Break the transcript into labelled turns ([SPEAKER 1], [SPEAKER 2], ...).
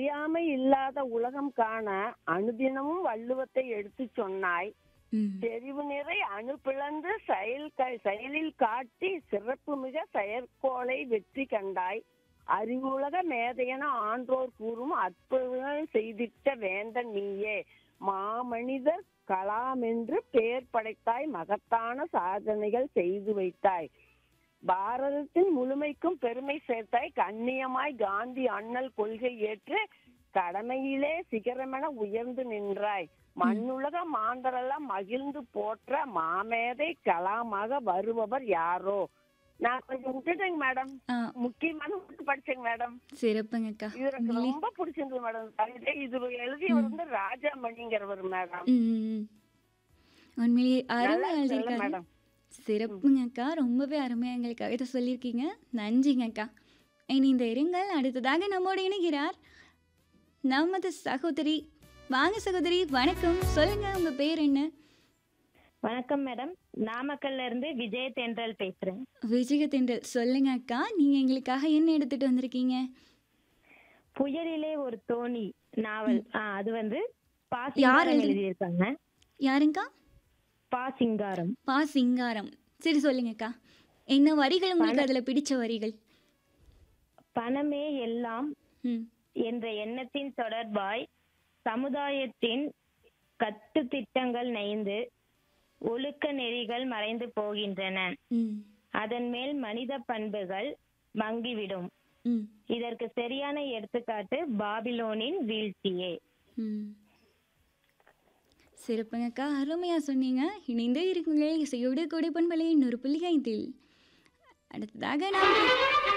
[SPEAKER 1] அறியாமை இல்லாத உலகம் காண அனுதினமும் வள்ளுவத்தை எடுத்துச் சொன்னாய்
[SPEAKER 2] ம்
[SPEAKER 1] தெரிவு நிறை அணு பிளந்து செயல் க- செயலில் காட்டி சிறப்பு மிக செயற்கோளை வெற்றி கண்டாய் அறிவுலக மேதையென ஆன்றோர் கூறும் அற்புதங்கள் செய்திட்ட வேந்தன் நீயே மாமனிதர் கலாம் என்று பெயர் படைத்தாய் மகத்தான சாதனைகள் செய்து வைத்தாய் பாரதத்தின் முழுமைக்கும் பெருமை சேர்த்தாய் கண்ணியமாய் காந்தி அண்ணல் கொள்கை ஏற்று கடமையிலே சிகரமென உயர்ந்து நின்றாய் மண்ணுலக மாந்தரெல்லாம் மகிழ்ந்து போற்ற மாமேதை கலாமாக வருபவர் யாரோ நான் கொஞ்சம் விட்டுட்டேங்க மேடம்
[SPEAKER 2] ஆ
[SPEAKER 1] முக்கியமான மட்டும் படிச்சேங்க மேடம்
[SPEAKER 2] சிறப்புங்கக்கா
[SPEAKER 1] இது எனக்கு
[SPEAKER 2] உண்மையிலே
[SPEAKER 1] ரொம்ப பிடிச்சிருந்தது மேடம் கவிதை இது எழுதியவர் வந்து ராஜாமணிங்கிறவர் மேடம்
[SPEAKER 2] ம் ம், ம். உண்மையிலேயே அருமை
[SPEAKER 1] நல்லா இருக்குல்ல
[SPEAKER 2] எழுதியிருக்காரு
[SPEAKER 1] மேடம்
[SPEAKER 2] சிறப்புங்கக்கா ரொம்பவே அருமையாக எங்களுக்கு கவிதை சொல்லியிருக்கீங்க நன்றிங்கக்கா இணைந்த இருங்கள் அடுத்ததாக நம்மோடு இணைகிறார் நமது சகோதரி வாங்க சகோதரி வணக்கம் சொல்லுங்க உங்க பேர் என்ன
[SPEAKER 3] வணக்கம் மேடம் நாமக்கல்ல இருந்து விஜய தென்றல் பேசுறேன்
[SPEAKER 2] விஜயதென்றல் சொல்லுங்க அக்கா நீங்க எங்களுக்காக என்ன எடுத்துட்டு வந்திருக்கீங்க
[SPEAKER 3] புயலிலே ஒரு தோணி நாவல் ஆ, அது வந்து பா
[SPEAKER 2] யார்
[SPEAKER 3] சிங்காரம்
[SPEAKER 2] எழுதி-
[SPEAKER 3] எழுதியிருக்காங்க
[SPEAKER 2] யாருங்கக்கா
[SPEAKER 3] பா சிங்காரம்
[SPEAKER 2] பா சிங்காரம் சரி சொல்லுங்கக்கா என்ன வரிகள் உங்களுக்கு அதுல பிடிச்ச வரிகள்
[SPEAKER 3] பணமே எல்லாம்
[SPEAKER 2] ம்
[SPEAKER 3] என்ற எண்ணத்தின் தொடர்பாய் சமுதாயத்தின் கட்டு திட்டங்கள் நைந்து ஒழுக்க நெறிகள் மறைந்து போகின்றன
[SPEAKER 2] ம்
[SPEAKER 3] அதன் மேல் மனித பண்புகள் மங்கிவிடும்
[SPEAKER 2] ம்
[SPEAKER 3] இதற்கு சரியான எடுத்துக்காட்டு பாபிலோனின் வீழ்ச்சியே
[SPEAKER 2] ம் சிறப்புங்கக்கா அருமையாக சொன்னீங்க இணைந்து இருக்குங்கள் இசையோடு கொடைப்பண்பலை இன்னொரு புள்ளி ஐந்தில் அடுத்ததாக நாம்